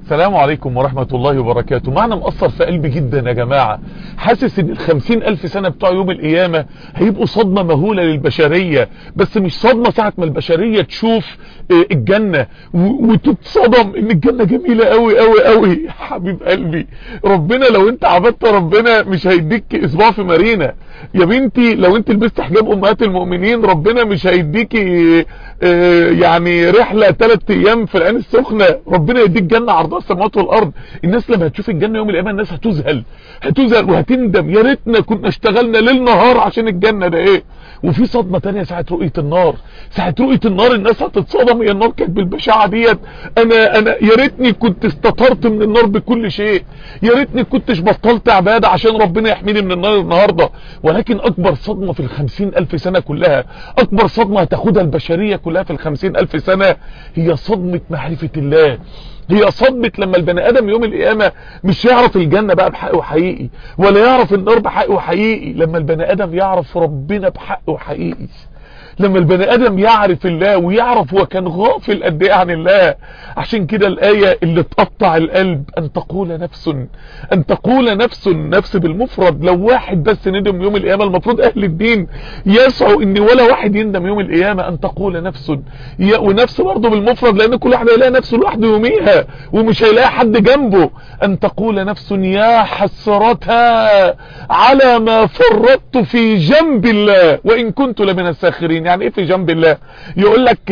السلام عليكم ورحمة الله وبركاته معنى مأثر في قلبي جدا يا جماعة حاسس ان الخمسين الف سنة بتوع يوم القيامة هيبقوا صدمة مهولة للبشرية بس مش صدمة ساعة ما البشرية تشوف الجنة وتتصدم ان الجنة جميلة قوي قوي قوي حبيب قلبي ربنا لو انت عبدت ربنا مش هيديك اسبوع في مارينا يا بنتي لو انت لبست حجاب امهات المؤمنين ربنا مش هيديكي يعني رحلة ثلاث ايام في العين السخنة ربنا يديك جنة عرضها السماوات والارض الناس لما هتشوف الجنة يوم القيامة الناس هتذهل هتذهل وهتندم يا ريتنا كنا اشتغلنا ليل نهار عشان الجنة ده ايه وفي صدمة تانية ساعة رؤية النار ساعة رؤية النار الناس هتتصدم يا النار كانت بالبشاعة ديت انا انا يا ريتني كنت استطرت من النار بكل شيء يا ريتني كنتش بطلت عبادة عشان ربنا يحميني من النار النهاردة ولكن اكبر صدمة في الخمسين الف سنة كلها اكبر صدمة هتاخدها البشرية كلها في الخمسين الف سنة هي صدمة معرفة الله هي صدمة لما البني ادم يوم القيامة مش يعرف الجنة بقى بحق وحقيقي ولا يعرف النار بحق وحقيقي لما البني ادم يعرف ربنا بحق وحقيقي لما البني ادم يعرف الله ويعرف هو كان غافل قد ايه عن الله عشان كده الايه اللي تقطع القلب ان تقول نفس ان تقول نفس نفس بالمفرد لو واحد بس ندم يوم القيامه المفروض اهل الدين يسعوا ان ولا واحد يندم يوم القيامه ان تقول نفس ونفس برضه بالمفرد لان كل واحد هيلاقي نفسه لوحده يوميها ومش هيلاقي حد جنبه ان تقول نفس يا حسرتها على ما فرطت في جنب الله وان كنت لمن الساخرين يعني ايه في جنب الله يقول لك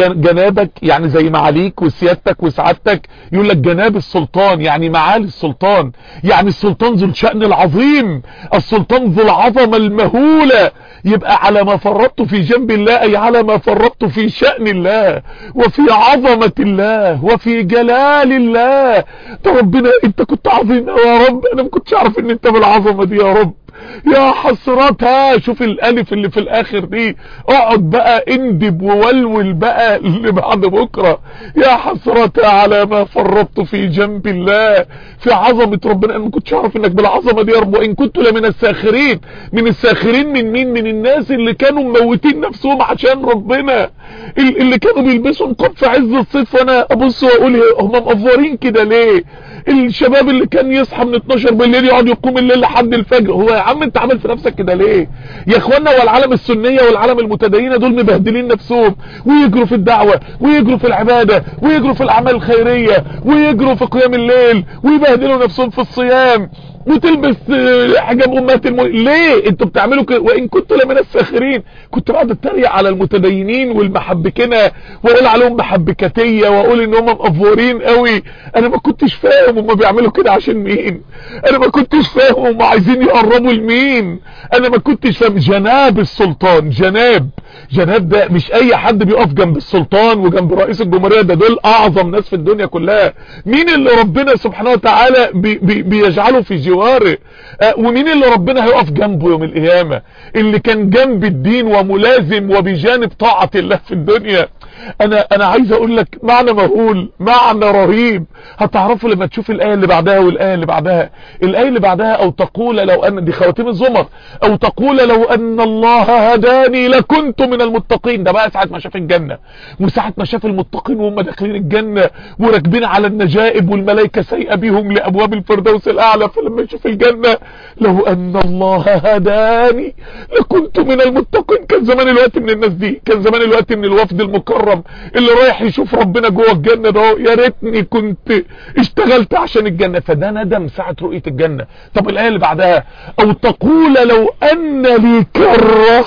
جنابك يعني زي معاليك وسيادتك وسعادتك يقول لك جناب السلطان يعني معالي السلطان يعني السلطان ذو الشأن العظيم السلطان ذو العظمة المهولة يبقى على ما فرطت في جنب الله اي على ما فرطت في شأن الله وفي عظمة الله وفي جلال الله ده ربنا انت كنت عظيم يا رب انا ما كنتش اعرف ان انت بالعظمة دي يا رب يا حسرتها شوف الالف اللي في الاخر دي اقعد بقى اندب وولول بقى اللي بعد بكرة يا حسرتها على ما فرطت في جنب الله في عظمة ربنا انا ما كنتش اعرف انك بالعظمة دي يا رب وان كنت لمن الساخرين من الساخرين من مين من الناس اللي كانوا مموتين نفسهم عشان ربنا اللي كانوا بيلبسوا نقاب في عز الصيف وانا ابص واقول هم مقفورين كده ليه الشباب اللي كان يصحى من 12 بالليل يقعد يقوم الليل لحد الفجر هو يا عم انت عامل في نفسك كده ليه يا اخوانا والعالم السنية والعالم المتدينة دول مبهدلين نفسهم ويجروا في الدعوة ويجروا في العبادة ويجروا في الاعمال الخيرية ويجروا في قيام الليل ويبهدلوا نفسهم في الصيام وتلبس حجاب امهات الم... ليه انتوا بتعملوا كده وان كنتوا لمن الساخرين كنت بقعد اتريق على المتدينين والمحبكنه واقول عليهم محبكاتيه واقول ان هم مقفورين قوي انا ما كنتش فاهم هم بيعملوا كده عشان مين انا ما كنتش فاهم هم عايزين يقربوا لمين انا ما كنتش فاهم جناب السلطان جناب جناب ده مش اي حد بيقف جنب السلطان وجنب رئيس الجمهوريه ده دول اعظم ناس في الدنيا كلها مين اللي ربنا سبحانه وتعالى بي بي بيجعله في جواره أه ومين اللي ربنا هيقف جنبه يوم القيامه اللي كان جنب الدين وملازم وبجانب طاعه الله في الدنيا انا انا عايز اقول لك معنى مهول معنى رهيب هتعرفوا لما تشوف الايه اللي بعدها والايه اللي بعدها الايه اللي بعدها او تقول لو ان دي خواتيم الزمر او تقول لو ان الله هداني لكنت من المتقين ده بقى ساعه ما شاف الجنه وساعه ما شاف المتقين وهم داخلين الجنه وراكبين على النجائب والملائكه سايقه بيهم لابواب الفردوس الاعلى فلما يشوف الجنه لو ان الله هداني لكنت من المتقين كان زمان الوقت من الناس دي كان زمان الوقت من الوفد المكرم اللي رايح يشوف ربنا جوه الجنه ده يا ريتني كنت اشتغلت عشان الجنه فده ندم ساعه رؤيه الجنه طب الايه اللي بعدها او تقول لو ان لي كره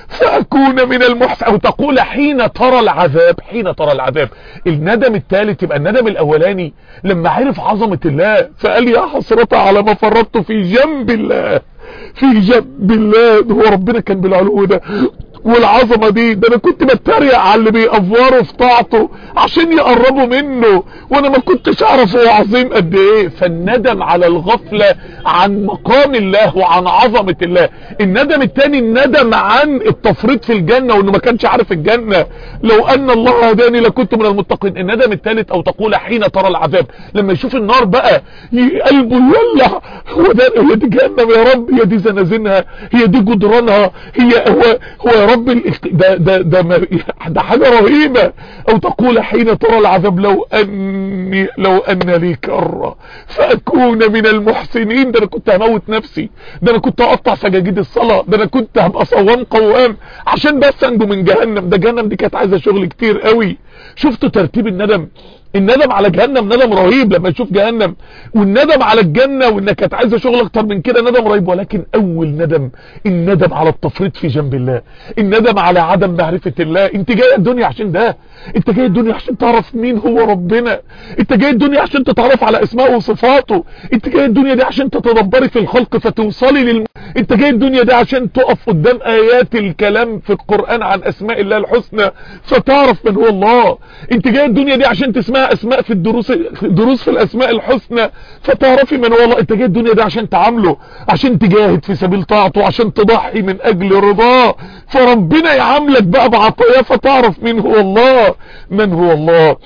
فاكون من المحسن او تقول حين ترى العذاب حين ترى العذاب الندم الثالث يبقى الندم الاولاني لما عرف عظمة الله فقال يا حسرة على ما فرطت في جنب الله في جنب الله هو ربنا كان بالعلو ده والعظمة دي ده انا كنت بتريق على اللي بيأفوروا في طاعته عشان يقربوا منه وانا ما كنتش اعرف هو عظيم قد ايه فالندم على الغفلة عن مقام الله وعن عظمة الله الندم التاني الندم عن التفريط في الجنة وانه ما كانش عارف الجنة لو ان الله هداني لكنت من المتقين الندم التالت او تقول حين ترى العذاب لما يشوف النار بقى قلبه يولع هو ده هي دي جهنم يا رب هي دي زنازينها هي دي جدرانها هي هو هو يا رب رب ده ده ده, ده حاجة رهيبة او تقول حين ترى العذاب لو اني لو ان لي كرة فاكون من المحسنين ده انا كنت هموت نفسي ده انا كنت اقطع سجاجيد الصلاة ده انا كنت هبقى صوام قوام عشان بس انجو من جهنم ده جهنم دي كانت عايزة شغل كتير قوي شفتوا ترتيب الندم الندم على جهنم ندم رهيب لما تشوف جهنم والندم على الجنة وانك كانت عايزه شغل اكتر من كده ندم رهيب ولكن اول ندم الندم على التفريط في جنب الله الندم على عدم معرفة الله انت جاي الدنيا عشان ده انت جاي الدنيا عشان تعرف مين هو ربنا انت جاي الدنيا عشان تتعرف على اسماءه وصفاته انت جاي الدنيا دي عشان تتدبري في الخلق فتوصلي للم... انت جاي الدنيا دي عشان تقف قدام ايات الكلام في القرآن عن اسماء الله الحسنى فتعرف من هو الله انت جاي الدنيا دي عشان تسمع اسماء في الدروس دروس في الاسماء الحسنى فتعرفي من هو الله انت جاي الدنيا دي عشان تعامله عشان تجاهد في سبيل طاعته عشان تضحي من اجل رضاه فربنا يعاملك بقى بعطاياه فتعرف مين هو الله من هو الله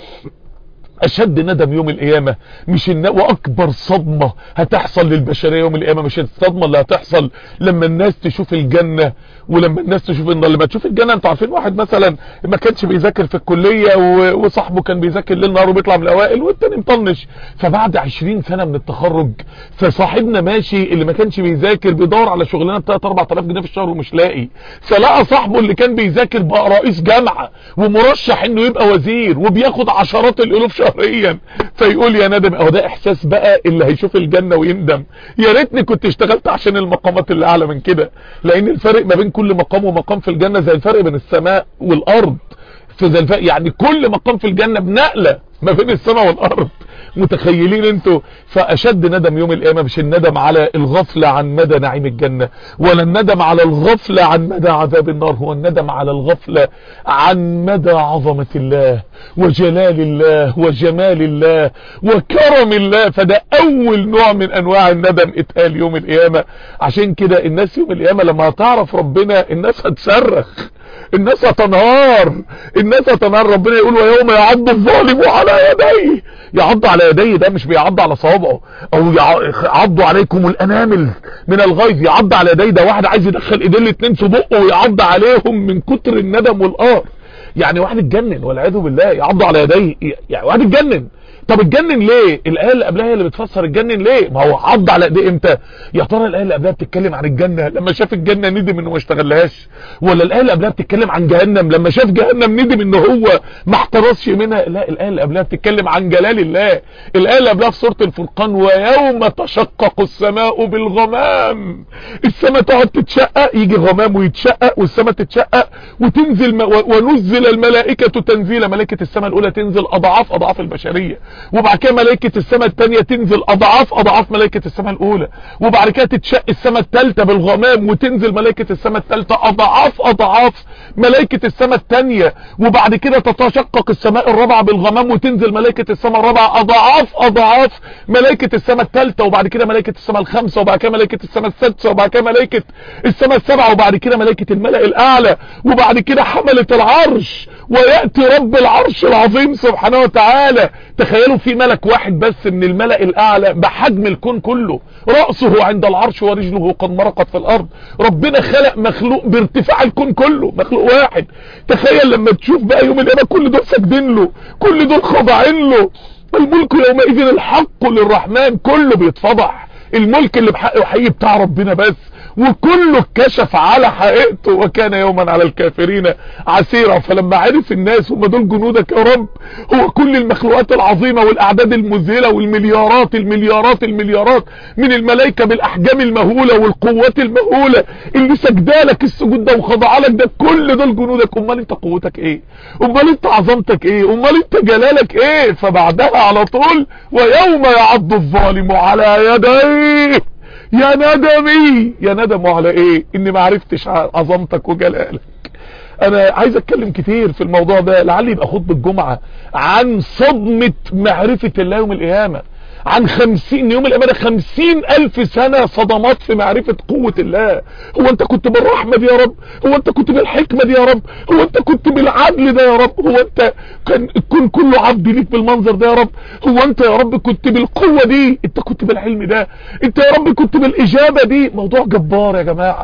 اشد ندم يوم القيامة مش الن... واكبر صدمة هتحصل للبشرية يوم القيامة مش الصدمة اللي هتحصل لما الناس تشوف الجنة ولما الناس تشوف النار لما تشوف الجنة انتوا عارفين واحد مثلا ما كانش بيذاكر في الكلية و... وصاحبه كان بيذاكر ليل نهار وبيطلع من الاوائل والتاني مطنش فبعد 20 سنة من التخرج فصاحبنا ماشي اللي ما كانش بيذاكر بيدور على شغلانه ب 3 4000 جنيه في الشهر ومش لاقي فلقى صاحبه اللي كان بيذاكر بقى رئيس جامعة ومرشح انه يبقى وزير وبياخد عشرات الالوف شهريا فيقول يا ندم اهو ده احساس بقى اللي هيشوف الجنة ويندم يا ريتني كنت اشتغلت عشان المقامات اللي اعلى من كده لان الفرق ما بين كل مقام ومقام في الجنة زي الفرق بين السماء والارض في زي الفرق يعني كل مقام في الجنة بنقلة ما بين السماء والارض متخيلين انتوا فاشد ندم يوم القيامة مش الندم على الغفلة عن مدى نعيم الجنة ولا الندم على الغفلة عن مدى عذاب النار هو الندم على الغفلة عن مدى عظمة الله وجلال الله وجمال الله وكرم الله فده اول نوع من انواع الندم اتقال يوم القيامة عشان كده الناس يوم القيامة لما هتعرف ربنا الناس هتصرخ الناس هتنهار الناس هتنهار ربنا يقول ويوم يعض الظالم على يديه يعض على يديه ده مش بيعض على صوابعه او يعضوا عليكم الانامل من الغيظ يعض على يديه ده واحد عايز يدخل ايديه الاتنين في بقه ويعض عليهم من كتر الندم والقهر يعني واحد اتجنن والعياذ بالله يعض على يديه يعني واحد اتجنن طب اتجنن ليه الايه اللي قبلها هي اللي بتفسر اتجنن ليه ما هو عض على ايديه امتى يا ترى الايه اللي قبلها بتتكلم عن الجنه لما شاف الجنه ندم انه ما اشتغلهاش ولا الايه اللي قبلها بتتكلم عن جهنم لما شاف جهنم ندم ان هو ما احترسش منها لا الايه اللي قبلها بتتكلم عن جلال الله الايه اللي قبلها في سوره الفرقان ويوم تشقق السماء بالغمام السماء تقعد تتشقق يجي غمام ويتشقق والسماء تتشقق وتنزل م... ونزل الملائكه تنزيل ملائكه السماء الاولى تنزل اضعاف اضعاف البشريه وبعد كده ملائكة السماء الثانية تنزل اضعاف اضعاف ملائكة السماء الاولى وبعد كده تتشق السماء الثالثة بالغمام وتنزل ملائكة السماء الثالثة اضعاف اضعاف ملائكة السماء الثانية وبعد كده تتشقق السماء الرابعة بالغمام وتنزل ملائكة السماء الرابعة اضعاف اضعاف ملائكة السماء الثالثة وبعد كده ملائكة السماء الخامسة وبعد كده ملائكة السماء السادسة وبعد كده ملائكة السماء السبعة وبعد كده ملائكة الملأ الاعلى وبعد كده حملة العرش ويأتي رب العرش العظيم سبحانه وتعالى تخيلوا في ملك واحد بس من الملأ الاعلى بحجم الكون كله رأسه عند العرش ورجله قد مرقت في الارض ربنا خلق مخلوق بارتفاع الكون كله مخلوق واحد تخيل لما تشوف بقى يوم القيامه كل دول ساجدين له كل دول خاضعين له الملك يومئذ الحق للرحمن كله بيتفضح الملك اللي بحقه حقيقي بتاع ربنا بس وكله اتكشف على حقيقته وكان يوما على الكافرين عسيرا فلما عرف الناس هم دول جنودك يا رب هو كل المخلوقات العظيمة والاعداد المذهلة والمليارات المليارات المليارات من الملائكة بالاحجام المهولة والقوات المهولة اللي سجدالك السجود ده وخضعلك ده كل دول جنودك امال انت قوتك ايه امال انت عظمتك ايه امال انت جلالك ايه فبعدها على طول ويوم يعض الظالم على يديه يا ندمي يا ندم على ايه اني ما عرفتش عظمتك وجلالك انا عايز اتكلم كتير في الموضوع ده لعلي يبقى خطبة الجمعة عن صدمة معرفة الله يوم القيامة عن خمسين يوم القيامة خمسين الف سنة صدمات في معرفة قوة الله هو انت كنت بالرحمة دي يا رب هو انت كنت بالحكمة دي يا رب هو انت كنت بالعدل ده يا رب هو انت كان الكون كله عبد ليك بالمنظر ده يا رب هو انت يا رب كنت بالقوة دي انت كنت بالعلم ده انت يا رب كنت بالاجابة دي موضوع جبار يا جماعة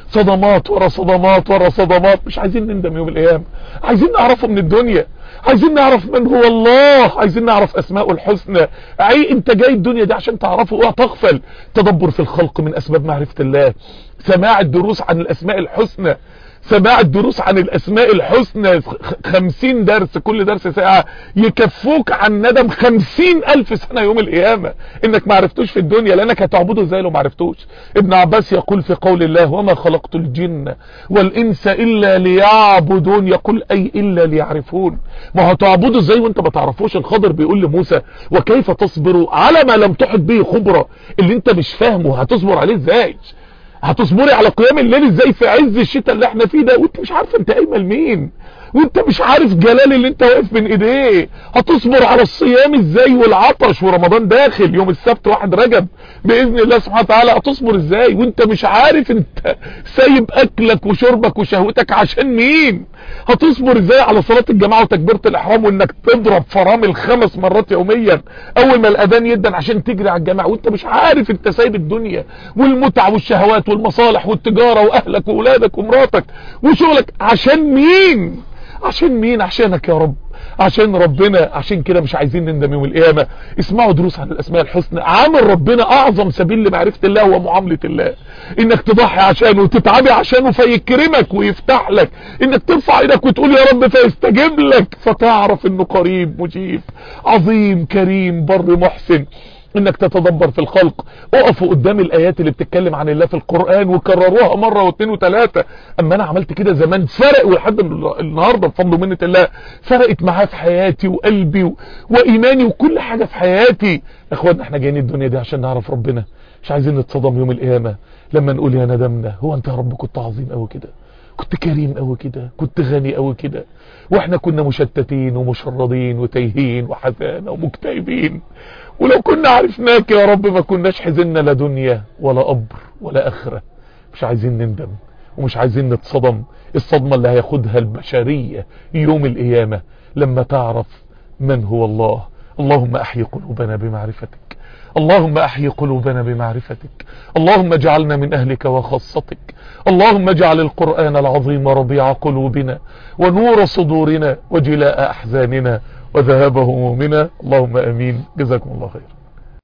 صدمات ورا صدمات ورا صدمات مش عايزين نندم يوم القيامة عايزين نعرفه من الدنيا عايزين نعرف من هو الله عايزين نعرف اسماءه الحسنى عي انت جاي الدنيا دي عشان تعرفه اوعى تغفل تدبر في الخلق من اسباب معرفة الله سماع الدروس عن الاسماء الحسنى سماع الدروس عن الاسماء الحسنى خمسين درس كل درس ساعة يكفوك عن ندم خمسين الف سنة يوم القيامة انك ما عرفتوش في الدنيا لانك هتعبده ازاي لو ما عرفتوش ابن عباس يقول في قول الله وما خلقت الجن والانس الا ليعبدون يقول اي الا ليعرفون ما هتعبده ازاي وانت ما تعرفوش الخضر بيقول لموسى وكيف تصبر على ما لم تحط به خبرة اللي انت مش فاهمه هتصبر عليه ازاي هتصبري على قيام الليل ازاي في عز الشتاء اللي احنا فيه ده وانت مش عارفه انت قايمه لمين وانت مش عارف جلال اللي انت واقف بين ايديه هتصبر على الصيام ازاي والعطش ورمضان داخل يوم السبت واحد رجب باذن الله سبحانه وتعالى هتصبر ازاي وانت مش عارف انت سايب اكلك وشربك وشهوتك عشان مين هتصبر ازاي على صلاة الجماعة وتكبيرة الاحرام وانك تضرب فرامل خمس مرات يوميا اول ما الاذان يدن عشان تجري على الجماعة وانت مش عارف انت سايب الدنيا والمتع والشهوات والمصالح والتجارة واهلك واولادك ومراتك وشغلك عشان مين عشان مين عشانك يا رب عشان ربنا عشان كده مش عايزين نندم يوم القيامة اسمعوا دروس عن الاسماء الحسنى عامل ربنا اعظم سبيل لمعرفة الله هو معاملة الله انك تضحي عشانه وتتعبي عشانه فيكرمك ويفتح لك انك ترفع ايدك وتقول يا رب فيستجيب لك فتعرف انه قريب مجيب عظيم كريم بر محسن انك تتدبر في الخلق اقفوا قدام الايات اللي بتتكلم عن الله في القرآن وكرروها مرة واثنين وثلاثة اما انا عملت كده زمان فرق ولحد النهاردة بفضل منة الله فرقت معاه في حياتي وقلبي و... وايماني وكل حاجة في حياتي اخوانا احنا جايين الدنيا دي عشان نعرف ربنا مش عايزين نتصدم يوم القيامة لما نقول يا ندمنا هو انت يا رب كنت عظيم قوي كده كنت كريم قوي كده كنت غني قوي كده واحنا كنا مشتتين ومشردين وتايهين وحزانة ومكتئبين ولو كنا عرفناك يا رب ما كناش حزننا لا دنيا ولا قبر ولا اخرة مش عايزين نندم ومش عايزين نتصدم الصدمة اللي هياخدها البشرية يوم القيامة لما تعرف من هو الله اللهم احيي قلوبنا بمعرفتك اللهم احيي قلوبنا بمعرفتك اللهم اجعلنا من اهلك وخاصتك اللهم اجعل القرآن العظيم ربيع قلوبنا ونور صدورنا وجلاء احزاننا وذهاب همومنا اللهم امين جزاكم الله خير